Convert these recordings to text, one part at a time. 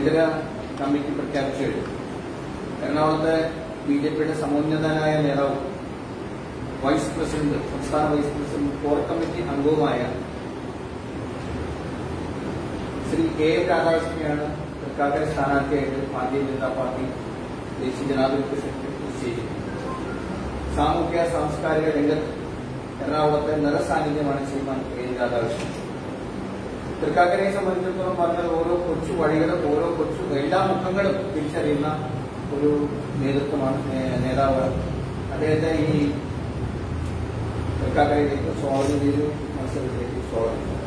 അടിയന്തര കമ്മിറ്റി പ്രഖ്യാപിച്ചു കഴിഞ്ഞു എറണാകുളത്തെ ബി ജെ പിയുടെ സമോന്നതനായ നേതാവ് വൈസ് പ്രസിഡന്റ് സംസ്ഥാന വൈസ് പ്രസിഡന്റ് കോർ കമ്മിറ്റി അംഗവുമായ ശ്രീ കെ എം രാധാകൃഷ്ണനെയാണ് തൃക്കാക്കര സ്ഥാനാർത്ഥിയായിട്ട് ഭാരതീയ ജനതാ പാർട്ടി ദേശീയ ജനാധിപത്യ സഖ്യം നിശ്ചയിച്ചിരിക്കുന്നത് സാമൂഹ്യ സാംസ്കാരിക രംഗത്ത് എറണാകുളത്തെ നിറസാന്നിധ്യമാണ് ശ്രീമാൻ കെ എൻ രാധാകൃഷ്ണൻ തൃക്കാക്കരയെ സംബന്ധിച്ചിടത്തോളം പറഞ്ഞാൽ ഓരോ കൊച്ചു വഴികളും ഓരോ കൊച്ചു എല്ലാ മുഖങ്ങളും തിരിച്ചറിയുന്ന ഒരു നേതൃത്വമാണ് നേ- നേതാവ് അദ്ദേഹത്തെ ഈ തൃക്കാക്കരയിലേക്ക് സ്വാഗതം ചെയ്തു മത്സരത്തിലേക്ക് സ്വാഗതം ചെയ്തു.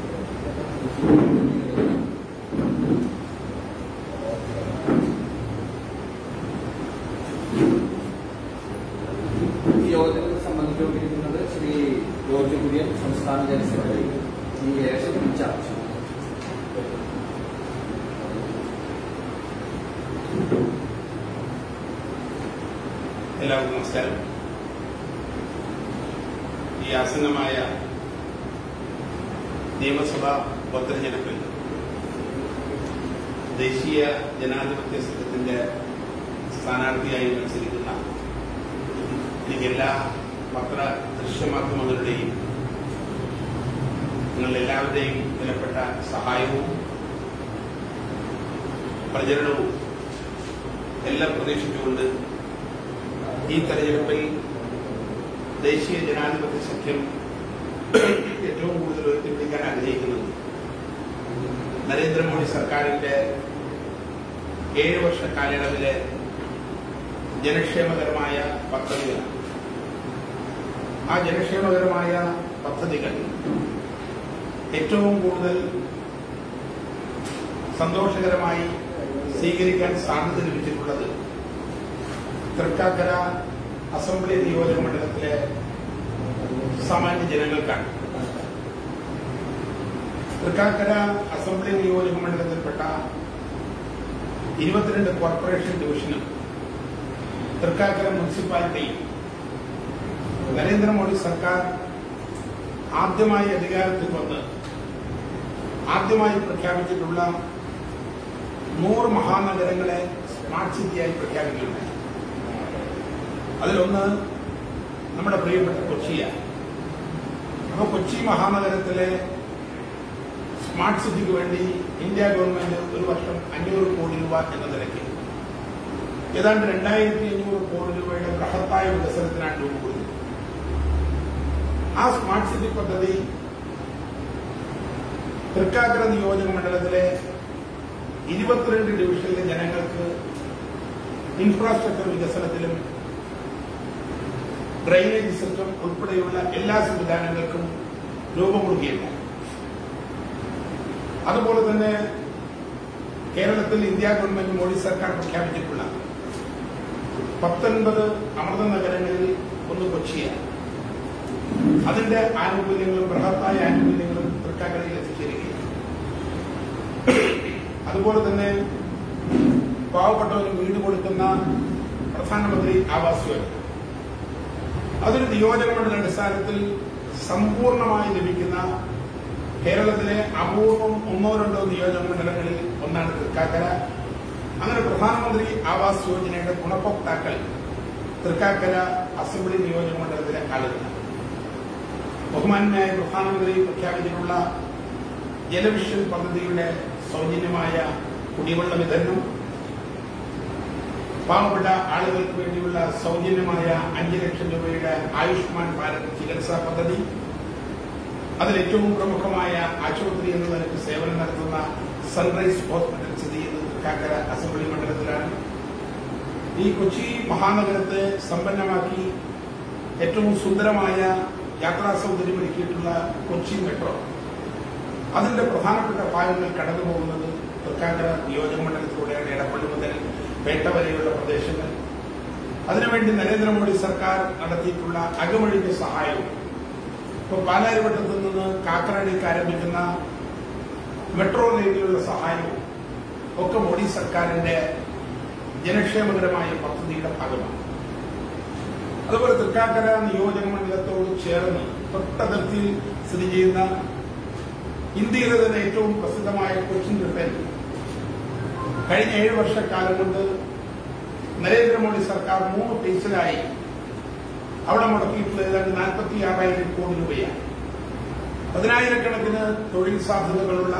ഈ യോഗത്തിൽ സംബന്ധിച്ചുകൊണ്ടിരിക്കുന്നത് ശ്രീ ജോർജ് കുര്യൻ സംസ്ഥാന ജനറൽ സെക്രട്ടറി ഈ ഇലക്ഷൻ ഇൻചാർജ് എല്ലാവർക്കും നമസ്കാരം ഈ ആസന്നമായ നിയമസഭാ ഉപതെരഞ്ഞെടുപ്പിൽ ദേശീയ ജനാധിപത്യ സംഘത്തിന്റെ സ്ഥാനാർത്ഥിയായി മത്സരിക്കുന്ന എനിക്ക് എല്ലാ പത്ര ദൃശ്യമാധ്യമങ്ങളുടെയും നിങ്ങളുടെ എല്ലാവരുടെയും വിലപ്പെട്ട സഹായവും പ്രചരണവും എല്ലാം പ്രതീക്ഷിച്ചുകൊണ്ട് ഈ തെരഞ്ഞെടുപ്പിൽ ദേശീയ ജനാധിപത്യ സഖ്യം ഏറ്റവും കൂടുതൽ ഉയർത്തിപ്പിടിക്കാൻ ആഗ്രഹിക്കുന്നത് നരേന്ദ്രമോദി സർക്കാരിന്റെ ഏഴ് വർഷ കാലയളവിലെ ജനക്ഷേമകരമായ പദ്ധതികളാണ് ആ ജനക്ഷേമകരമായ പദ്ധതികൾ ഏറ്റവും കൂടുതൽ സന്തോഷകരമായി സ്വീകരിക്കാൻ സാധ്യത ലഭിച്ചിട്ടുള്ളത് തൃക്കാക്കര അസംബ്ലി നിയോജക മണ്ഡലത്തിലെ സാമാന്യ ജനങ്ങൾക്കാണ് തൃക്കാക്കര അസംബ്ലി നിയോജക മണ്ഡലത്തിൽപ്പെട്ട ഇരുപത്തിരണ്ട് കോർപ്പറേഷൻ ഡിവിഷനും തൃക്കാക്കര മുനിസിപ്പാലിറ്റി നരേന്ദ്രമോദി സർക്കാർ ആദ്യമായി അധികാരത്തിൽ വന്ന് ആദ്യമായി പ്രഖ്യാപിച്ചിട്ടുള്ള നൂറ് മഹാനഗരങ്ങളെ സ്മാർട്ട് സിറ്റിയായി പ്രഖ്യാപിക്കുകയുണ്ടായി അതിലൊന്ന് നമ്മുടെ പ്രിയപ്പെട്ട കൊച്ചിയാണ് അപ്പോൾ കൊച്ചി മഹാനഗരത്തിലെ സ്മാർട്ട് സിറ്റിക്ക് വേണ്ടി ഇന്ത്യ ഗവൺമെന്റ് ഒരു വർഷം അഞ്ഞൂറ് കോടി രൂപ എന്ന നിലയ്ക്ക് ഏതാണ്ട് രണ്ടായിരത്തി അഞ്ഞൂറ് കോടി രൂപയുടെ ബൃഹത്തായ വികസനത്തിനാണ് രൂപ കൊടുത്തത് ആ സ്മാർട്ട് സിറ്റി പദ്ധതി തൃക്കാക്കര നിയോജക മണ്ഡലത്തിലെ ഇരുപത്തിരണ്ട് ഡിവിഷനിലെ ജനങ്ങൾക്ക് ഇൻഫ്രാസ്ട്രക്ചർ വികസനത്തിലും ഡ്രെയിനേജ് സിസ്റ്റം ഉൾപ്പെടെയുള്ള എല്ലാ സംവിധാനങ്ങൾക്കും രൂപം കൊടുക്കുകയുണ്ടായി അതുപോലെ തന്നെ കേരളത്തിൽ ഇന്ത്യ ഗവൺമെന്റ് മോഡി സർക്കാർ പ്രഖ്യാപിച്ചിട്ടുള്ള പത്തൊൻപത് അമൃത നഗരങ്ങളിൽ ഒന്ന് കൊച്ചിയാണ് അതിന്റെ ആനുകൂല്യങ്ങളും ബൃഹത്തായ ആനുകൂല്യങ്ങളും തൃക്കാക്കരയിൽ എത്തിച്ചേരുകയാണ് അതുപോലെ തന്നെ പാവപ്പെട്ടവന് വീട് കൊടുക്കുന്ന പ്രധാനമന്ത്രി ആവാസ് യോജന അതൊരു നിയോജക മണ്ഡല അടിസ്ഥാനത്തിൽ സമ്പൂർണമായി ലഭിക്കുന്ന കേരളത്തിലെ അപൂർവം ഒന്നോ രണ്ടോ നിയോജക മണ്ഡലങ്ങളിൽ ഒന്നാണ് തൃക്കാക്കര അങ്ങനെ പ്രധാനമന്ത്രി ആവാസ് യോജനയുടെ ഗുണഭോക്താക്കൾ തൃക്കാക്കര അസംബ്ലി നിയോജക മണ്ഡലത്തിലെ ആളുകളാണ് ബഹുമാന്യായ പ്രധാനമന്ത്രി പ്രഖ്യാപിച്ചിട്ടുള്ള ജലവിഷൻ പദ്ധതിയുടെ സൗജന്യമായ കുടിവെള്ള വിതരണം പാവപ്പെട്ട ആളുകൾക്ക് വേണ്ടിയുള്ള സൗജന്യമായ അഞ്ച് ലക്ഷം രൂപയുടെ ആയുഷ്മാൻ ഭാരത് ചികിത്സാ പദ്ധതി അതിൽ ഏറ്റവും പ്രമുഖമായ ആശുപത്രി എന്ന നിലയ്ക്ക് സേവനം നടത്തുന്ന സൺറൈസ് ഹോസ്പിറ്റൽ സ്ഥിതി ചെയ്യുന്നത് തൃക്കാക്കര അസംബ്ലി മണ്ഡലത്തിലാണ് ഈ കൊച്ചി മഹാനഗരത്തെ സമ്പന്നമാക്കി ഏറ്റവും സുന്ദരമായ യാത്രാ സൗകര്യം ഒരുക്കിയിട്ടുള്ള കൊച്ചി മെട്രോ അതിന്റെ പ്രധാനപ്പെട്ട ഭാഗങ്ങൾ കടന്നു പോകുന്നത് തൃക്കാക്കര നിയോജക മണ്ഡലത്തിലൂടെയാണ് എടപ്പള്ളി മുതൽ പേട്ട വരെയുള്ള പ്രദേശങ്ങൾ അതിനുവേണ്ടി നരേന്ദ്രമോദി സർക്കാർ നടത്തിയിട്ടുള്ള അകമഴിഞ്ഞ സഹായവും ഇപ്പൊ പാലാരിവട്ടത്തു നിന്ന് കാക്കനാടിക്ക് ആരംഭിക്കുന്ന മെട്രോ റെയിലിലുള്ള സഹായവും ഒക്കെ മോഡി സർക്കാരിന്റെ ജനക്ഷേമകരമായ പദ്ധതിയുടെ ഭാഗമാണ് അതുപോലെ തൃക്കാക്കര നിയോജക മണ്ഡലത്തോട് ചേർന്ന് തൊട്ടതിർത്തിയിൽ സ്ഥിതി ചെയ്യുന്ന ഇന്ത്യയിലെ തന്നെ ഏറ്റവും പ്രസിദ്ധമായ കൊച്ചിൻ റിട്ടേൺ കഴിഞ്ഞ ഏഴ് വർഷക്കാലം കൊണ്ട് നരേന്ദ്രമോദി സർക്കാർ മൂന്ന് ഫേസിലായി അവിടെ മുടക്കിയിട്ടുള്ളത് ഏതാണ്ട് നാൽപ്പത്തി ആറായിരം കോടി രൂപയാണ് പതിനായിരക്കണക്കിന് തൊഴിൽ സാധ്യതകളുള്ള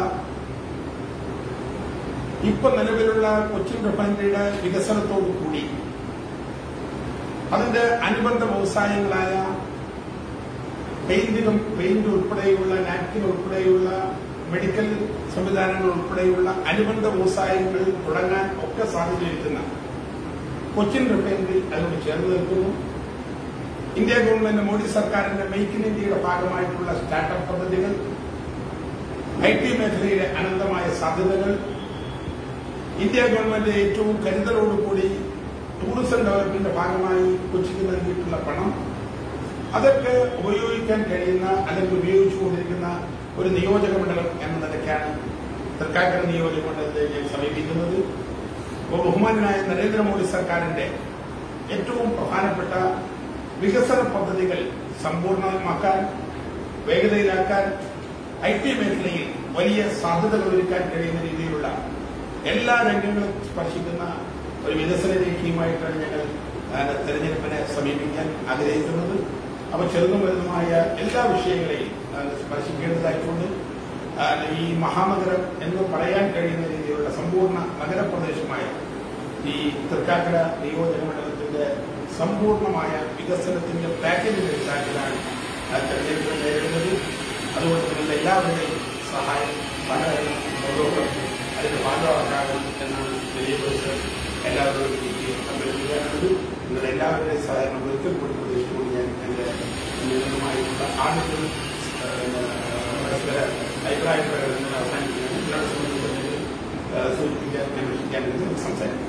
ഇപ്പൊ നിലവിലുള്ള കൊച്ചിൻ റിഫൈനറിയുടെ വികസനത്തോടു കൂടി അതിന്റെ അനുബന്ധ വ്യവസായങ്ങളായ പെയിന്റിനും പെയിന്റ് ഉൾപ്പെടെയുള്ള നാപ്കിൻ ഉൾപ്പെടെയുള്ള മെഡിക്കൽ സംവിധാനങ്ങൾ ഉൾപ്പെടെയുള്ള അനുബന്ധ വ്യവസായങ്ങൾ തുടങ്ങാൻ ഒക്കെ സാധ്യതയൊരുക്കുന്ന കൊച്ചിൻ റിഫൈനറി അതിനോട് ചേർന്ന് നിൽക്കുന്നു ഇന്ത്യ ഗവൺമെന്റ് മോഡി സർക്കാരിന്റെ മെയ്ക്ക് ഇൻ ഇന്ത്യയുടെ ഭാഗമായിട്ടുള്ള സ്റ്റാർട്ടപ്പ് പദ്ധതികൾ ഐ ടി മേഖലയിലെ അനന്തമായ സാധ്യതകൾ ഇന്ത്യ ഗവൺമെന്റ് ഏറ്റവും കരുതലോടുകൂടി ടൂറിസം ഡെവലപ്മെന്റിന്റെ ഭാഗമായി കൊച്ചിക്ക് നൽകിയിട്ടുള്ള പണം അതൊക്കെ ഉപയോഗിക്കാൻ കഴിയുന്ന അല്ലെങ്കിൽ ഉപയോഗിച്ചുകൊണ്ടിരിക്കുന്ന ഒരു നിയോജക മണ്ഡലം എന്ന നിലയ്ക്കാണ് തൃക്കാക്കര നിയോജക മണ്ഡലത്തെ ഞാൻ സമീപിക്കുന്നത് അപ്പോൾ ബഹുമാനായ നരേന്ദ്രമോദി സർക്കാരിന്റെ ഏറ്റവും പ്രധാനപ്പെട്ട വികസന പദ്ധതികൾ സമ്പൂർണ്ണമാക്കാൻ വേഗതയിലാക്കാൻ ഐ ടി മേഖലയിൽ വലിയ സാധ്യതകൾ ഒരുക്കാൻ കഴിയുന്ന രീതിയിലുള്ള എല്ലാ രംഗങ്ങളും സ്പർശിക്കുന്ന ഒരു വികസന രേഖയുമായിട്ടാണ് ഞങ്ങൾ ആ, തെരഞ്ഞെടുപ്പിനെ സമീപിക്കാൻ ആഗ്രഹിക്കുന്നത് അവ ചെറുതും വലുതുമായ എല്ലാ വിഷയങ്ങളെയും ആ, സ്പർശിക്കേണ്ടതായിട്ടുണ്ട് ആ, ഈ മഹാനഗരം എന്ന് പറയാൻ കഴിയുന്ന രീതിയിലുള്ള സമ്പൂർണ്ണ നഗരപ്രദേശമായ ഈ തൃക്കാക്കര നിയോജക മണ്ഡലത്തിന്റെ സമ്പൂർണമായ വികസനത്തിന്റെ പാക്കേജിന്റെ അടിസ്ഥാനത്തിലാണ് ആ തെരഞ്ഞെടുപ്പ് നേരിടുന്നത് അതുകൊണ്ട് നിങ്ങൾ എല്ലാവരുടെയും സഹായം സഹകരണം സഹകരണം അതിന്റെ ഭാഗമാക്കാകും എന്നാണ് തെളിയപ്പെടുത്ത് എല്ലാവരോടും എനിക്ക് അഭ്യർത്ഥിക്കാനുള്ളത് നിങ്ങളുടെ എല്ലാവരുടെയും സഹായം ഒരിക്കൽ കൂടി പ്രതീക്ഷിച്ചുകൊണ്ട് ഞാൻ എന്റെ നിയമമായിട്ടുള്ള ആദ്യത്തിൽ പരസ്പര അഭിപ്രായ പ്രകടനങ്ങൾ അവസാനിക്കുകയാണ് നിങ്ങളുടെ സംബന്ധിച്ച് സൂചിപ്പിക്കാൻ അന്വേഷിക്കാൻ സംസാരിക്കും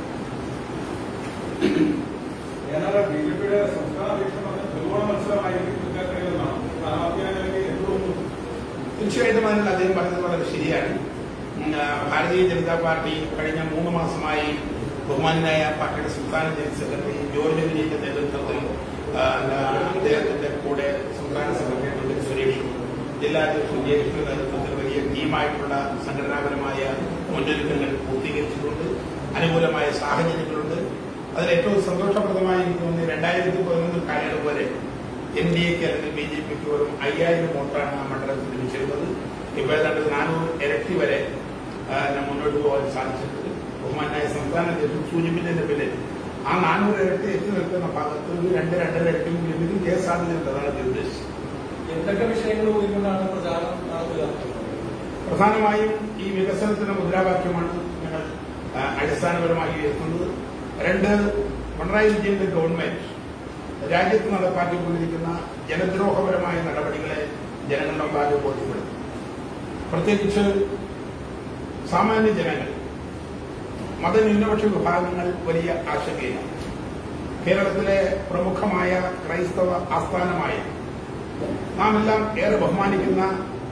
ഏതാണ്ട് ബി ജെ പിയുടെ സംസ്ഥാന അധ്യക്ഷൻ പറഞ്ഞ ത്രികോണ മത്സരമായിരിക്കും തൃക്കാക്കരയിലെന്നാണ് സ്ഥാനാർത്ഥിയായ നിലയ്ക്ക് എന്ത് തോന്നുന്നു തീർച്ചയായിട്ടും അതിൽ അദ്ദേഹം പറഞ്ഞത് വളരെ ശരിയാണ് ഉം, ആ, ഭാരതീയ ജനതാ പാർട്ടി കഴിഞ്ഞ മൂന്ന് മാസമായി ബഹുമാനായ പാർട്ടിയുടെ സംസ്ഥാന ജനറൽ സെക്രട്ടറി ജോർജ് വിനീന്റെ നേതൃത്വത്തിൽ ആ, എന്താ, അദ്ദേഹത്തിന്റെ കൂടെ സംസ്ഥാന സെക്രട്ടറി തൊഴിൽ സുരേഷും ജില്ലാ അധ്യക്ഷൻ ജയകൃഷ്ണന്റെ നേതൃത്വത്തിൽ വലിയ ടീമായിട്ടുള്ള സംഘടനാപരമായ മുന്നൊരുക്കങ്ങൾ പൂർത്തീകരിച്ചിട്ടുണ്ട് അനുകൂലമായ സാഹചര്യങ്ങളുണ്ട് അതിൽ ഏറ്റവും സന്തോഷപ്രദമായി എനിക്ക് തോന്നി രണ്ടായിരത്തി പതിനൊന്ന് കാലയളവ് വരെ എൻ ഡി എക്ക് അല്ലെങ്കിൽ ബി ജെ പിക്ക് വെറും അയ്യായിരം വോട്ടാണ് ആ മണ്ഡലത്തിൽ ലഭിച്ചിരുന്നത് ഇപ്പോൾ ഏതാണ്ട് നാനൂറ് ഇരട്ടി വരെ ആ, ഞാൻ മുന്നോട്ട് പോകാൻ സാധിച്ചിട്ടുണ്ട് ബഹുമാനായ സംസ്ഥാന അധ്യക്ഷൻ സൂചിപ്പിച്ചതിന്റെ പിന്നിൽ ആ നാനൂറ് ഇരട്ടി എത്തി നിൽക്കുന്ന ഭാഗത്ത് ഒരു രണ്ട് രണ്ടര ഇരട്ടി ലഭിക്കും കേസ് സാധ്യതയുണ്ട് അതാണ് ഞാൻ ഉദ്ദേശിച്ചത് എന്തൊക്കെ വിഷയങ്ങൾ ഊന്നിക്കൊണ്ടാണ് പ്രചാരണം നടത്തുക പ്രധാനമായും ഈ വികസനത്തിന്റെ മുദ്രാവാക്യമാണ് ഞങ്ങൾ ആ, അടിസ്ഥാനപരമായി ഉയർത്തുന്നത് രണ്ട് പിണറായി വിജയന്റെ ഗവൺമെന്റ് രാജ്യത്ത് നടപ്പാക്കിക്കൊണ്ടിരിക്കുന്ന ജനദ്രോഹപരമായ നടപടികളെ ജനങ്ങളുടെ മുമ്പാകെ ബോധ്യപ്പെടുത്തും പ്രത്യേകിച്ച് സാമാന്യ ജനങ്ങൾ മതന്യൂനപക്ഷ വിഭാഗങ്ങൾ വലിയ ആശങ്കയിലാണ് കേരളത്തിലെ പ്രമുഖമായ ക്രൈസ്തവ ആസ്ഥാനമായ നാം എല്ലാം ഏറെ ബഹുമാനിക്കുന്ന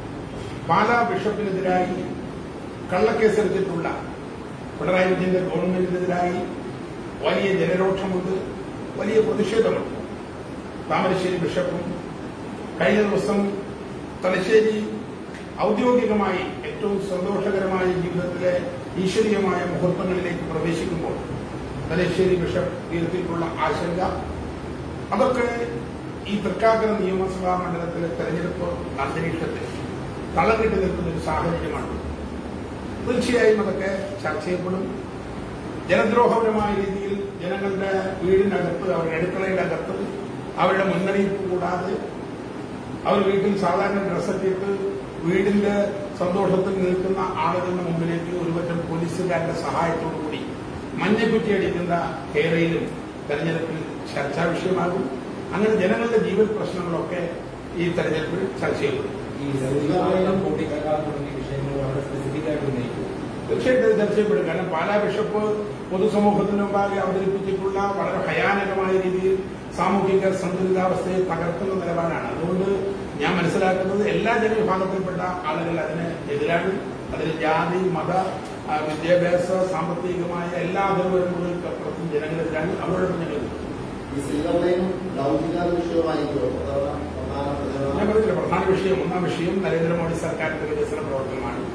പാലാ ബിഷപ്പിനെതിരായി കള്ളക്കേസെടുത്തിട്ടുള്ള പിണറായി വിജയന്റെ ഗവൺമെന്റിനെതിരായി വലിയ ജനരോക്ഷമുണ്ട് വലിയ പ്രതിഷേധമുണ്ട് താമരശ്ശേരി ബിഷപ്പും കഴിഞ്ഞ ദിവസം തലശ്ശേരി ഔദ്യോഗികമായി ഏറ്റവും സന്തോഷകരമായ ജീവിതത്തിലെ ഈശ്വരീയമായ മുഹൂർത്തങ്ങളിലേക്ക് പ്രവേശിക്കുമ്പോൾ തലശ്ശേരി ബിഷപ്പ് ഉയർത്തിയിട്ടുള്ള ആശങ്ക അതൊക്കെ ഈ തൃക്കാക്കര നിയമസഭാ മണ്ഡലത്തിലെ തെരഞ്ഞെടുപ്പ് അന്തരീക്ഷത്തിൽ തളം കെട്ടി നിൽക്കുന്ന ഒരു സാഹചര്യമാണ് തീർച്ചയായും അതൊക്കെ ചർച്ച ചെയ്യപ്പെടും ജനദ്രോഹപരമായ രീതിയിൽ ജനങ്ങളുടെ വീടിനകത്ത് അവരുടെ അടുക്കളയുടെ അകത്ത് അവരുടെ മുന്നറിയിപ്പ് കൂടാതെ അവർ വീട്ടിൽ സാധാരണ ഡ്രസ്സൊക്കെ ഇട്ട് വീടിന്റെ സന്തോഷത്തിൽ നിൽക്കുന്ന ആളുകളുടെ മുമ്പിലേക്ക് ഒരുപറ്റം പോലീസുകാരുടെ സഹായത്തോടുകൂടി മഞ്ഞക്കുറ്റി അടിക്കുന്ന കേരളയിലും തെരഞ്ഞെടുപ്പിൽ ചർച്ചാ വിഷയമാകും അങ്ങനെ ജനങ്ങളുടെ ജീവൽ പ്രശ്നങ്ങളൊക്കെ ഈ തെരഞ്ഞെടുപ്പിൽ ചർച്ച ചെയ്യപ്പെടും ഈ സൗദിയിലും കൂട്ടിക്കാക്കാൻ തുടങ്ങിയ വിഷയങ്ങൾ വളരെ സ്പെസിഫിക് ആയിട്ട് ഉന്നയിക്കും തീർച്ചയായിട്ടും ഇത് ചർച്ച ചെയ്യപ്പെടും കാരണം പാലാ ബിഷപ്പ് പൊതുസമൂഹത്തിന് മുമ്പാകെ അവതരിപ്പിച്ചിട്ടുള്ള വളരെ ഭയാനകമായ രീതിയിൽ സാമൂഹിക സന്തുലിതാവസ്ഥയെ തകർക്കുന്ന നിലപാടാണ് അതുകൊണ്ട് ഞാൻ മനസ്സിലാക്കുന്നത് എല്ലാ ജനവിഭാഗത്തിൽപ്പെട്ട ആളുകൾ അതിന് എതിരാണ് അതിന് ജാതി മത ആ, വിദ്യാഭ്യാസ സാമ്പത്തികമായ എല്ലാ അതിർവരമ്പുകൾക്കപ്പുറത്തും ജനങ്ങളെതിരാണ് അവരോടൊപ്പം ഞങ്ങൾ നിൽക്കും. ഈ സിൽവർ ലൈനും ലൗകിക വിഷയമായിരിക്കുമോ അഥവാ പ്രധാന ഞാൻ പ്രചരണം പറഞ്ഞില്ല പ്രധാന വിഷയം ഒന്നാം വിഷയം നരേന്ദ്രമോദി സർക്കാരിന്റെ വികസന പ്രവർത്തനമാണ്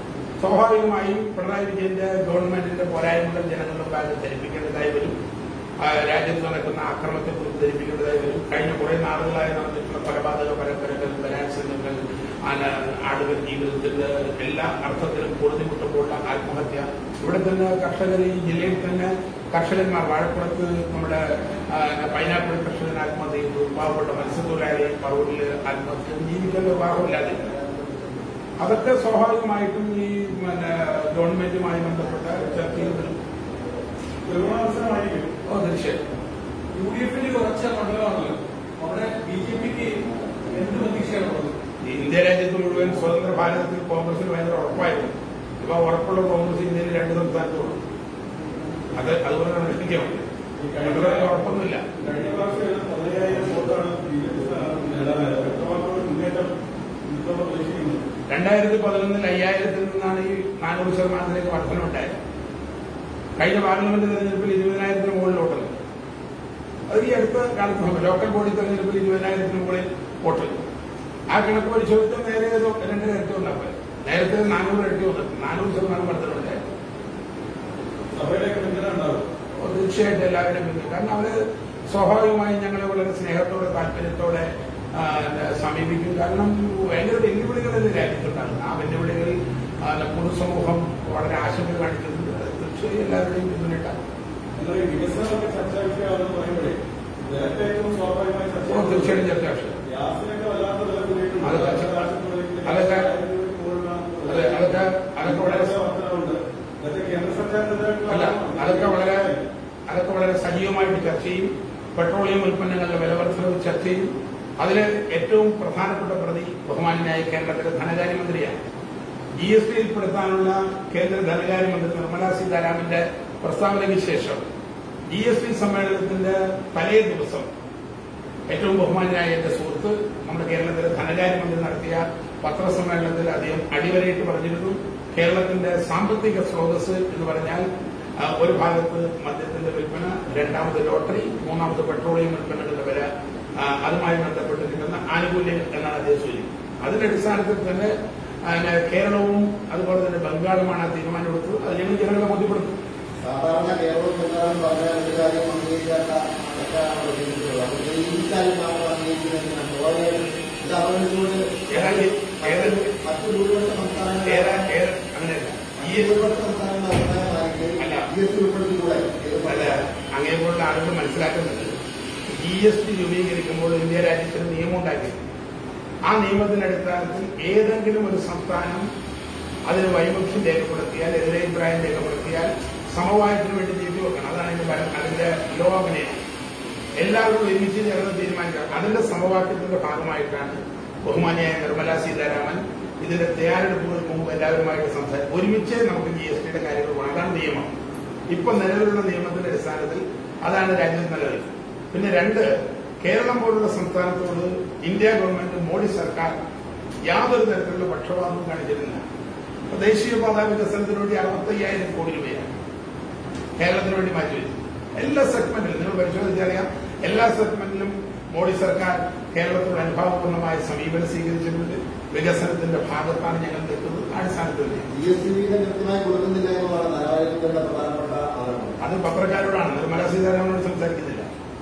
സ്വാഭാവികമായും പിണറായി വിജയന്റെ ഗവൺമെന്റിന്റെ പോരായ്മകൾ ജനങ്ങളുടെ ഭാഗത്ത് ധരിപ്പിക്കേണ്ടതായി വരും ആ, രാജ്യത്ത് നടക്കുന്ന ആക്രമണത്തെ കുറിച്ച് ധരിപ്പിക്കേണ്ടതായി വരും കഴിഞ്ഞ കുറെ നാളുകളായി നടന്നിട്ടുള്ള കൊലപാതക പരമ്പരകൾ ബലാത്സംഗങ്ങൾ ആന- ആളുകൾ ജീവിതത്തിന്റെ എല്ലാ അർത്ഥത്തിലും പൊറുതിമുട്ടുമ്പോഴുള്ള ആത്മഹത്യ ഇവിടെ തന്നെ കർഷകർ ഈ ജില്ലയിൽ തന്നെ കർഷകന്മാർ വാഴക്കുളത്ത് നമ്മുടെ ആ, പൈനാപ്പിൾ കർഷകൻ ആത്മഹത്യ ചെയ്തു പാവപ്പെട്ട മത്സ്യത്തൊഴിലാളി പറവൂരിൽ ആത്മഹത്യ ചെയ്തു. ജീവിക്കാൻ വിവാഹമില്ലാതെ അതൊക്കെ സ്വാഭാവികമായിട്ടും ഈ പിന്നെ ഗവൺമെന്റുമായി ബന്ധപ്പെട്ട ചർച്ചയിൽ വരും ത്രികോണ മത്സരമായിരിക്കും ഓ തീർച്ചയായും യു ഡി എഫിന് കുറച്ച മണ്ഡലമാണല്ലോ അവിടെ ബി ജെ പിക്ക് എന്ത് പ്രതീക്ഷയാണുള്ളത് ഈ ഇന്ത്യ രാജ്യത്ത് മുഴുവൻ സ്വതന്ത്ര ഭാരതത്തിൽ കോൺഗ്രസിന് ഭയങ്കര ഉറപ്പായിരുന്നു ഇപ്പൊ ഉറപ്പുള്ള കോൺഗ്രസ് ഇന്ത്യയിൽ രണ്ട് സംസ്ഥാനത്തുള്ളൂ അത് അതുപോലെ നിർമ്മിക്കാൻ മതി ഉറപ്പൊന്നുമില്ല കഴിഞ്ഞ പ്രാവശ്യം പതിനയ്യായിരം വോട്ടാണ് ബി ജെ പി നേടാനായത് വ്യക്തമായിട്ടുള്ള മുന്നേറ്റം ഇത്തവണ പ്രതീക്ഷിക്കുന്നത് രണ്ടായിരത്തി പതിനൊന്നിൽ അയ്യായിരത്തിൽ നിന്നാണ് ഈ നാനൂറ് ശതമാനത്തിലേക്ക് വർധനമുണ്ടായത് കഴിഞ്ഞ പാർലമെന്റ് തെരഞ്ഞെടുപ്പിൽ ഇരുപതിനായിരത്തിന് മുകളിൽ വോട്ടുണ്ട് അത് ഈ അടുത്ത കാലത്ത് ലോക്കൽ ബോഡി തെരഞ്ഞെടുപ്പിൽ ഇരുപതിനായിരത്തിന് മുകളിൽ വോട്ട് ആ കണക്ക് പരിശോധിച്ചാൽ നേരെ ഏതോ രണ്ടര ഇരട്ടി ഉണ്ടാക്കുക നേരത്തെ നാനൂറ് ഇരട്ടി വന്നിട്ട് നാനൂറ് ശതമാനം വർധനമുണ്ടായിരുന്നു സഭയിലേക്ക് പിന്തുണ ഉണ്ടാവും അപ്പോൾ തീർച്ചയായിട്ടും എല്ലാവരും പിന്തുണ കാരണം അവര് സ്വാഭാവികമായും ഞങ്ങളെ വളരെ സ്നേഹത്തോടെ താല്പര്യത്തോടെ ആ, സമീപിക്കും കാരണം ഭയങ്കര വെല്ലുവിളികളല്ലേ രാജ്യത്തുണ്ടാകുന്നത് ആ വെല്ലുവിളികൾ ആ, പൊതുസമൂഹം വളരെ ആശങ്ക കാണിക്കുന്നുണ്ട് അത് തീർച്ചയായും എല്ലാവരുടെയും പിന്തുണയിട്ടാണ് എന്നാൽ ഈ വികസനമൊക്കെ ചർച്ചാ വിഷയമാണെന്ന് പറയുമ്പോഴേ വിലക്കയറ്റവും സ്വാഭാവികമായി ചർച്ച ഓ, തീർച്ചയായും ചർച്ച വിഷയം. ഗ്യാസിനൊക്കെ വല്ലാത്ത വില കൂടിയിട്ടുണ്ട് അതൊക്കെ- ആശുപത്രികളിൽ അതൊക്കെ- മുകളിലുള്ള അതെ അതൊക്കെ അതൊക്കെ വളരെ വർധനവുണ്ട് ഇതൊക്കെ കേന്ദ്ര സർക്കാരിന്റെ അല്ല അതൊക്കെ വളരെ അതൊക്കെ വളരെ സജീവമായിട്ട് ചർച്ച ചെയ്യും പെട്രോളിയം ഉൽപ്പന്നങ്ങളുടെ വിലവർദ്ധനവ് ചർച്ച ചെയ്യും അതിൽ ഏറ്റവും പ്രധാനപ്പെട്ട പ്രതി ബഹുമാനായ കേരളത്തിലെ ധനകാര്യമന്ത്രിയാണ് ജി എസ് ടിയിൽ പെടുത്താനുള്ള കേന്ദ്ര ധനകാര്യമന്ത്രി നിർമ്മലാ സീതാരാമന്റെ പ്രസ്താവനയ്ക്ക് ശേഷം ജി എസ് ടി സമ്മേളനത്തിന്റെ തലേ ദിവസം ഏറ്റവും ബഹുമാനായ എന്റെ സുഹൃത്ത് നമ്മുടെ കേരളത്തിലെ ധനകാര്യമന്ത്രി നടത്തിയ പത്രസമ്മേളനത്തിൽ അദ്ദേഹം അടിവരയിട്ട് പറഞ്ഞിരുന്നു കേരളത്തിന്റെ സാമ്പത്തിക സ്രോതസ് എന്ന് പറഞ്ഞാൽ ആ, ഒരു ഭാഗത്ത് മദ്യത്തിന്റെ വിൽപ്പന രണ്ടാമത് ലോട്ടറി മൂന്നാമത് പെട്രോളിയം ഉൽപ്പന്നങ്ങളുടെ വില ആ, അതുമായി ബന്ധപ്പെട്ട് കിട്ടുന്ന ആനുകൂല്യം എന്നാണ് അദ്ദേഹം സൂചിപ്പിക്കുന്നത് അതിന്റെ അടിസ്ഥാനത്തിൽ തന്നെ ആ, പിന്നെ കേരളവും അതുപോലെ തന്നെ ബംഗാളുമാണ് ആ തീരുമാനമെടുത്തത് അത് ഞങ്ങൾ ജനങ്ങളെ ബോധ്യപ്പെടുത്തും സാധാരണ കേരളം ബംഗാളും പറഞ്ഞ ഒരു കാര്യം അംഗീകരിക്കാത്ത ആൾക്കാരാണ് പ്രചരിപ്പിച്ചിട്ടുള്ളത് അപ്പോൾ ഈ കാര്യം മാത്രം അംഗീകരിക്കുന്നതിനാണ് സ്വാഭാവികമായിട്ടും ഇത് അവഗണിച്ചുകൊണ്ട് ഏതാണ്ട് ഏതാണ്ട് മറ്റു ഭൂരിപക്ഷ സംസ്ഥാനങ്ങൾ ഏതാ ഏതാ അങ്ങനെയല്ല ഈ ഭൂരിപക്ഷ സംസ്ഥാനങ്ങളുടെ അഭിപ്രായമായിട്ട് അല്ല. ജി എസ് ടി ഉൾപ്പെടുത്തിക്കൂടെ ഇത് അല്ല അങ്ങനെയുള്ള ആളുകൾ മനസ്സിലാക്കുന്നത് ജി എസ് ടി രൂപീകരിക്കുമ്പോൾ ഇന്ത്യ രാജ്യത്തിന് നിയമം ഉണ്ടാക്കി ആ നിയമത്തിന്റെ അടിസ്ഥാനത്തിൽ ഏതെങ്കിലും ഒരു സംസ്ഥാനം അതിന് വൈമുഖ്യം രേഖപ്പെടുത്തിയാൽ എതിരഭിപ്രായം രേഖപ്പെടുത്തിയാൽ സമവായത്തിന് വേണ്ടി നീട്ടി വെക്കണം അതാണ് അതിന്റെ ഭരണം അതിന്റെ ലോ അങ്ങനെയാണ് എല്ലാവരും ഒരുമിച്ച് ചേർന്ന് തീരുമാനിക്കണം അതിന്റെ സമവാക്യത്തിന്റെ ഭാഗമായിട്ടാണ് ബഹുമാനിയായ നിർമ്മലാ സീതാരാമൻ ഇതിന്റെ തയ്യാറെടുപ്പുകൾക്ക് മുമ്പ് എല്ലാവരുമായിട്ട് സംസാരിക്കും ഒരുമിച്ച് നമുക്ക് ജി എസ് ടിയുടെ കാര്യങ്ങൾ പോകണം അതാണ് നിയമം ഇപ്പൊ നിലവിലുള്ള നിയമത്തിന്റെ അടിസ്ഥാനത്തിൽ അതാണ് രാജ്യത്ത് നിലനിൽക്കുന്നത് പിന്നെ രണ്ട് കേരളം പോലുള്ള സംസ്ഥാനത്തോട് ഇന്ത്യ ഗവൺമെന്റ് മോഡി സർക്കാർ യാതൊരു തരത്തിലുള്ള പക്ഷപാതവും കാണിച്ചിരുന്നില്ല അപ്പൊ ദേശീയപാത വികസനത്തിന് വേണ്ടി അറുപത്തയ്യായിരം കോടി രൂപയാണ് കേരളത്തിന് വേണ്ടി മാറ്റിവെച്ചു എല്ലാ സെഗ്മെന്റിലും നിങ്ങൾ പരിശോധിച്ചറിയാം എല്ലാ സെഗ്മെന്റിലും മോഡി സർക്കാർ കേരളത്തോട് അനുഭാവപൂർണ്ണമായ സമീപനം സ്വീകരിച്ചിട്ടുണ്ട് വികസനത്തിന്റെ ഭാഗത്താണ് ഞങ്ങൾ നിൽക്കുന്നത് അടിസ്ഥാനത്തിൽ ജി എസ് ടി വിഹിതം കൃത്യമായി കൊടുക്കുന്നില്ല എന്നുള്ളതാണ് ധനകാര്യമന്ത്രിയുടെ പ്രധാനപ്പെട്ട ആരോപണം അത് പത്രക്കാരോടാണ് നിർമ്മല സീതാരാമനോട് സംസാരിക്കുന്നില്ല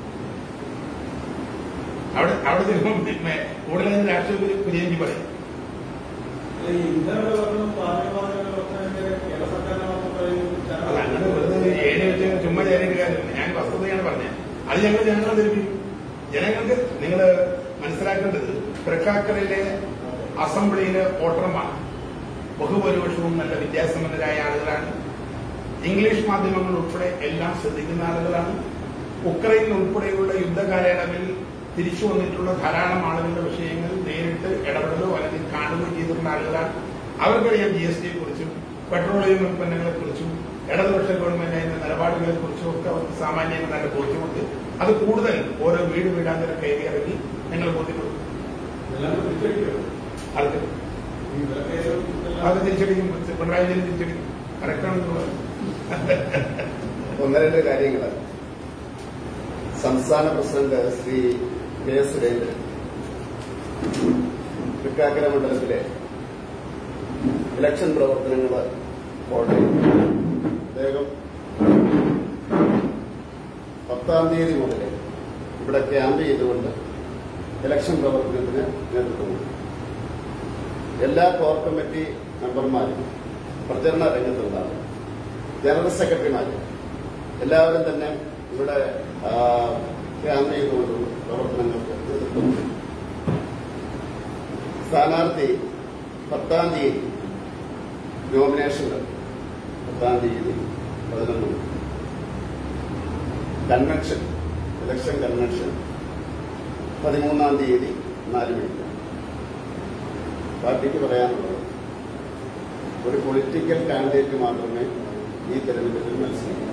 അവിടെ അവിടെ ചെല്ലുമ്പോൾ പിന്നെ കൂടുതലും രാഷ്ട്രീയ കുര്യഞ്ചി പറയും ഈ ഇന്ധന വില വർധനം പാചകവാതക വില വർധനവിന്റെ കേന്ദ്ര സർക്കാരിന്റെ മാത്രം പറയുന്നത് അത് അങ്ങനെ വെറുതെ ഏഴ് വെച്ച് ചുമ്മാ ചേരേണ്ട കാര്യമില്ല ഞാൻ വസ്തുതയാണ് പറഞ്ഞത് അത് ഞങ്ങൾ ജനങ്ങളെ ധരിപ്പിക്കും ജനങ്ങൾക്ക് നിങ്ങൾ മനസ്സിലാക്കേണ്ടത് തൃക്കാക്കരയിലെ അസംബ്ലിയിലെ വോട്ടർമാർ ബഹുഭൂരിപക്ഷവും നല്ല വിദ്യാസമ്പന്നരായ ആളുകളാണ് ഇംഗ്ലീഷ് മാധ്യമങ്ങൾ ഉൾപ്പെടെ എല്ലാം ശ്രദ്ധിക്കുന്ന ആളുകളാണ് ഉക്രൈൻ ഉൾപ്പെടെയുള്ള യുദ്ധകാലയളവിൽ തിരിച്ചു വന്നിട്ടുള്ള ധാരാളം ആളുകളുടെ വിഷയങ്ങൾ നേരിട്ട് ഇടപെടലോ അല്ലെങ്കിൽ കാണുകയോ ചെയ്തിട്ടുള്ള ആളുകളാണ് അവർക്കറിയാം ജി എസ് ടിയെ കുറിച്ചും പെട്രോളിയം ഉൽപ്പന്നങ്ങളെ കുറിച്ചും ഇടതുപക്ഷ ഗവൺമെന്റ് അതിന്റെ നിലപാടുകളെ കുറിച്ചും ഒക്കെ അവർക്ക് സാമാന്യം നല്ല ബോധ്യമുണ്ട് അത് കൂടുതൽ ഓരോ വീട് വീടാന്തരം കയറി ഇറങ്ങി ഞങ്ങൾ ബോധ്യപ്പെടുത്തും എല്ലാം തിരിച്ചടിക്കും അവർക്ക് ഈ വിലക്കയറ്റം അത് തിരിച്ചടിക്കും പിണറായി വിജയൻ തിരിച്ചടിക്കും കറക്റ്റാണെന്നുള്ളത് ഒന്ന് രണ്ട് കാര്യങ്ങൾ സംസ്ഥാന president Shri K S Surendran Thrikkakara മണ്ഡലത്തിലെ ഇലക്ഷൻ പ്രവർത്തനങ്ങൾ കോട്ടയം അദ്ദേഹം പത്താം തീയതി മുതൽ ഇവിടെ ക്യാമ്പ് ചെയ്തുകൊണ്ട് ഇലക്ഷൻ പ്രവർത്തനത്തിന് നേതൃത്വം കൊടുത്തു എല്ലാ കോർ കമ്മിറ്റി മെമ്പർമാരും പ്രചരണ രംഗത്തുണ്ടാകും ജനറൽ സെക്രട്ടറിമാരും എല്ലാവരും തന്നെ ഇവിടെ ആ, ക്യാമ്പ് ചെയ്തുകൊണ്ടുള്ള പ്രവർത്തനങ്ങൾക്ക് നേതൃത്വം കൊടുത്തു സ്ഥാനാർത്ഥി പത്താം തീയതി നോമിനേഷനുകൾ പത്താം തീയതി പതിനൊന്ന് മണി. കൺവെൻഷൻ ഇലക്ഷൻ കൺവെൻഷൻ പതിമൂന്നാം തീയതി നാല് മണിക്ക് പാർട്ടിക്ക് പറയാനുള്ളത് ഒരു പൊളിറ്റിക്കൽ കാൻഡിഡേറ്റ് മാത്രമേ ഈ തെരഞ്ഞെടുപ്പിൽ മത്സരിക്കൂ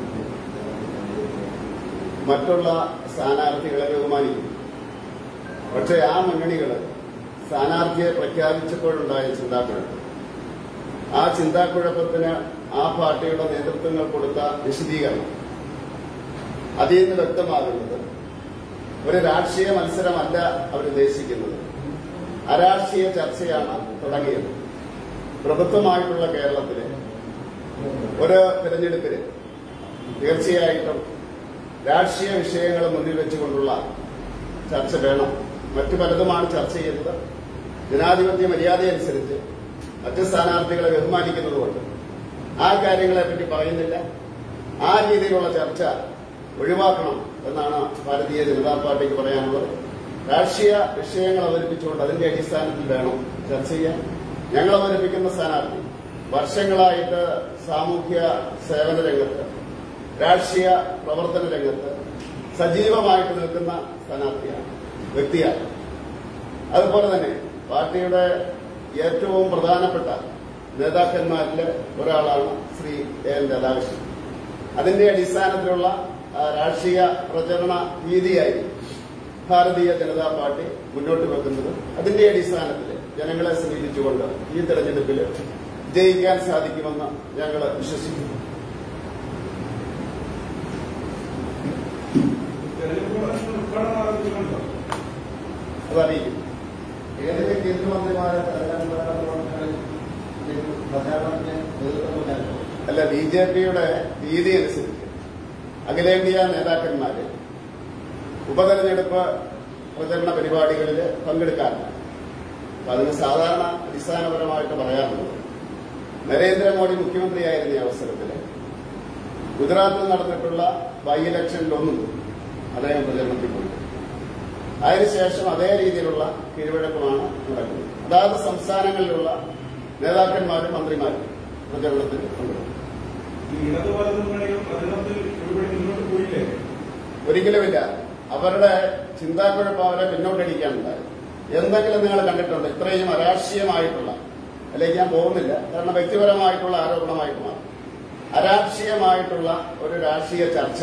മറ്റുള്ള സ്ഥാനാർത്ഥികളെ ബഹുമാനിക്കും പക്ഷേ ആ മുന്നണികൾ സ്ഥാനാർത്ഥിയെ പ്രഖ്യാപിച്ചപ്പോഴുണ്ടായ ചിന്താക്കുഴപ്പം ആ ചിന്താക്കുഴപ്പത്തിന് ആ പാർട്ടിയുടെ നേതൃത്വങ്ങൾ കൊടുത്ത വിശദീകരണം അതിൽ നിന്ന് വ്യക്തമാകുന്നത് ഒരു രാഷ്ട്രീയ മത്സരമല്ല അവരുദ്ദേശിക്കുന്നത് അരാഷ്ട്രീയ ചർച്ചയാണ് തുടങ്ങിയത് പ്രഭുത്വമായിട്ടുള്ള കേരളത്തിലെ ഒരു തെരഞ്ഞെടുപ്പിന് തീർച്ചയായിട്ടും രാഷ്ട്രീയ വിഷയങ്ങൾ മുന്നിൽ വെച്ചുകൊണ്ടുള്ള ചർച്ച വേണം മറ്റു പലതുമാണ് ചർച്ച ചെയ്യുന്നത് ജനാധിപത്യ മര്യാദയനുസരിച്ച് മറ്റ് സ്ഥാനാർത്ഥികളെ ബഹുമാനിക്കുന്നതുകൊണ്ട് ആ കാര്യങ്ങളെ പറ്റി പറയുന്നില്ല ആ രീതിയിലുള്ള ചർച്ച ഒഴിവാക്കണം എന്നാണ് ഭാരതീയ ജനതാ പാർട്ടിക്ക് പറയാനുള്ളത് രാഷ്ട്രീയ വിഷയങ്ങൾ അവതരിപ്പിച്ചുകൊണ്ട് അതിന്റെ അടിസ്ഥാനത്തിൽ വേണം ചർച്ച ചെയ്യാൻ ഞങ്ങൾ അവതരിപ്പിക്കുന്ന സ്ഥാനാർത്ഥി വർഷങ്ങളായിട്ട് സാമൂഹ്യ സേവന രംഗത്ത് രാഷ്ട്രീയ പ്രവർത്തന രംഗത്ത് സജീവമായിട്ട് നിൽക്കുന്ന സ്ഥാനാർത്ഥിയാണ് വ്യക്തിയാണ് അതുപോലെ തന്നെ പാർട്ടിയുടെ ഏറ്റവും പ്രധാനപ്പെട്ട നേതാക്കന്മാരിൽ ഒരാളാണ് ശ്രീ എ എൻ രാധാകൃഷ്ണൻ അതിന്റെ അടിസ്ഥാനത്തിലുള്ള ആ, രാഷ്ട്രീയ പ്രചരണ രീതിയായി ഭാരതീയ ജനതാ പാർട്ടി മുന്നോട്ട് വെക്കുന്നത് അതിന്റെ അടിസ്ഥാനത്തിൽ ജനങ്ങളെ സമീപിച്ചുകൊണ്ട് ഈ തെരഞ്ഞെടുപ്പിൽ ജയിക്കാൻ സാധിക്കുമെന്ന് ഞങ്ങൾ വിശ്വസിക്കുന്നു തെരഞ്ഞെടുപ്പ് ഉദ്ഘാടനം ആരംഭിക്കുന്നുണ്ടോ അതറിയിക്കും ഏതൊക്കെ കേന്ദ്രമന്ത്രിമാരെ തെരഞ്ഞെടുപ്പ് പ്രവർത്തനങ്ങളിൽ പ്രചാരണത്തിന് നേതൃത്വം നൽകാൻ അല്ല ബി ജെ പിയുടെ രീതി അനുസരിച്ച് അഖിലേന്ത്യാ നേതാക്കന്മാര് ഉപതെരഞ്ഞെടുപ്പ് പ്രചരണ പരിപാടികളിൽ പങ്കെടുക്കാറില്ല അപ്പൊ അതിന് സാധാരണ അടിസ്ഥാനപരമായിട്ട് പറയാറുള്ളത് നരേന്ദ്രമോദി മുഖ്യമന്ത്രിയായിരുന്ന ഈ അവസരത്തിൽ ഗുജറാത്തിൽ നടന്നിട്ടുള്ള ബൈ ഇലക്ഷനിലൊന്നും അദ്ദേഹം പ്രചരണത്തിൽ പോയി അതിനുശേഷം അതേ രീതിയിലുള്ള കീഴ്വഴക്കമാണ് നടക്കുന്നത് അതാത് സംസ്ഥാനങ്ങളിലുള്ള നേതാക്കന്മാരും മന്ത്രിമാരും പ്രചരണത്തിൽ പങ്കെടുക്കും ഈ ഇടതു വലതു മുന്നണികൾ പ്രചരണത്തിൽ ഒരുപടി മുന്നോട്ട് പോയില്ലേ ഒരിക്കലുമില്ല അവരുടെ ചിന്താക്കുഴപ്പം അവരെ പിന്നോട്ടടിക്കാനുണ്ടായി എന്തെങ്കിലും നിങ്ങൾ കണ്ടിട്ടുണ്ടോ ഇത്രയും അരാഷ്ട്രീയമായിട്ടുള്ള അല്ലെങ്കിൽ ഞാൻ പോകുന്നില്ല കാരണം വ്യക്തിപരമായിട്ടുള്ള ആരോപണമായിട്ട് മാറും അരാഷ്ട്രീയമായിട്ടുള്ള ഒരു രാഷ്ട്രീയ ചർച്ച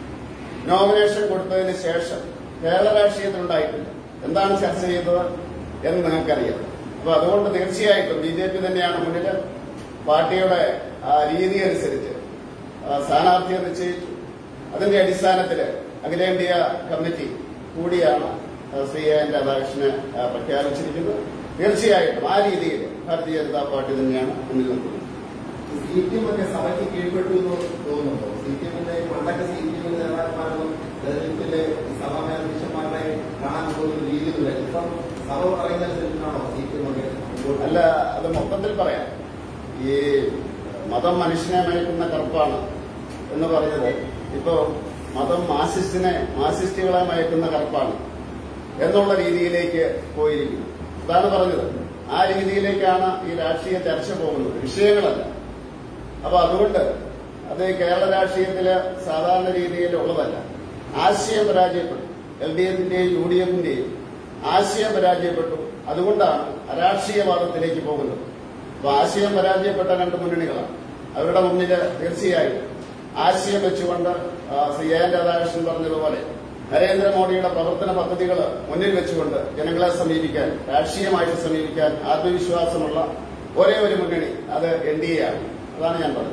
നോമിനേഷൻ കൊടുത്തതിന് ശേഷം കേരള രാഷ്ട്രീയത്തിലുണ്ടായിട്ടില്ല എന്താണ് ചർച്ച ചെയ്തത് എന്ന് നിങ്ങൾക്കറിയാം അപ്പൊ അതുകൊണ്ട് തീർച്ചയായിട്ടും ബി ജെ പി തന്നെയാണ് മുന്നിൽ പാർട്ടിയുടെ ആ, രീതി അനുസരിച്ച് ആ, സ്ഥാനാർത്ഥിയെ നിശ്ചയിച്ചു അതിന്റെ അടിസ്ഥാനത്തിൽ അഖിലേന്ത്യാ കമ്മിറ്റി കൂടിയാണ് ആ, ശ്രീ എൻ രാധാകൃഷ്ണനെ ആ, പ്രഖ്യാപിച്ചിരിക്കുന്നത് തീർച്ചയായിട്ടും ആ രീതിയിൽ ഭാരതീയ ജനതാ പാർട്ടി തന്നെയാണ് മുന്നിൽ നിൽക്കുന്നത് സി പി എം ഒക്കെ സഭയ്ക്ക് കീഴ്പ്പെട്ടു എന്ന് തോന്നുന്നുണ്ടോ സി പി എമ്മിന്റെ പണ്ടൊക്കെ സി പി എമ്മിന്റെ നേതാക്കന്മാരൊന്നും തെരഞ്ഞെടുപ്പിലെ സഭാമേധാധ്യക്ഷന്മാരെ കാണാൻ പോകുന്ന രീതിയിലുള്ള ഇപ്പം സഭ പറയുന്നതനുസരിച്ചാണോ സി പി എം ഒക്കെ മുമ്പോട്ട് അല്ല അത് മൊത്തത്തിൽ പറയാം ഈ മതം മനുഷ്യനെ മയക്കുന്ന കറുപ്പാണ് എന്ന് പറഞ്ഞത് ഇപ്പോ മതം മാസിസ്റ്റിനെ മാസിസ്റ്റുകളെ മയക്കുന്ന കറുപ്പാണ് എന്നുള്ള രീതിയിലേക്ക് പോയിരിക്കുന്നു അതാണ് പറഞ്ഞത് ആ രീതിയിലേക്കാണ് ഈ രാഷ്ട്രീയ ചർച്ച പോകുന്നത് വിഷയങ്ങളല്ല അപ്പൊ അതുകൊണ്ട് അത് കേരള രാഷ്ട്രീയത്തില് സാധാരണ രീതിയിൽ ഉള്ളതല്ല ആശയം പരാജയപ്പെട്ടു എൽ ഡി എഫിന്റെയും യു ഡി എഫിന്റെയും ആശയം പരാജയപ്പെട്ടു അതുകൊണ്ടാണ് അരാഷ്ട്രീയവാദത്തിലേക്ക് പോകുന്നത് അപ്പൊ ആശയം പരാജയപ്പെട്ട രണ്ട് മുന്നണികളാണ് അവരുടെ മുന്നിൽ തീർച്ചയായും ആശയം വെച്ചുകൊണ്ട് ആ, ശ്രീ എൻ രാധാകൃഷ്ണൻ പറഞ്ഞതുപോലെ നരേന്ദ്രമോദിയുടെ പ്രവർത്തന പദ്ധതികൾ മുന്നിൽ വെച്ചുകൊണ്ട് ജനങ്ങളെ സമീപിക്കാൻ രാഷ്ട്രീയമായിട്ട് സമീപിക്കാൻ ആത്മവിശ്വാസമുള്ള ഒരേ ഒരു മുന്നണി അത് എൻ ഡി എ ആണ് അതാണ് ഞാൻ പറഞ്ഞത്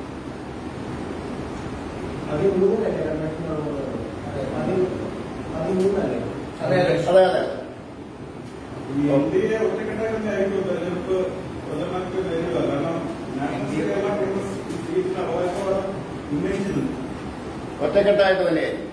പതിമൂന്നല്ലേ കൺവെൻഷൻ പതിമൂന്നല്ലേ അതെ അതെ അതെ അതെ ഈ എൻ ഡി എ ഒറ്റക്കെട്ടായിരുന്നായിരിക്കും തെരഞ്ഞെടുപ്പ് പ്രചരണത്തിൽ വരിക കാരണം നാഷണൽ കേരള കോൺഗ്രസ് ഈ സീറ്റിന് അവകാശവാദം ഉന്നയിച്ചിട്ടുണ്ട് ഒറ്റക്കെട്ടായിട്ട് തന്നെയായിരിക്കും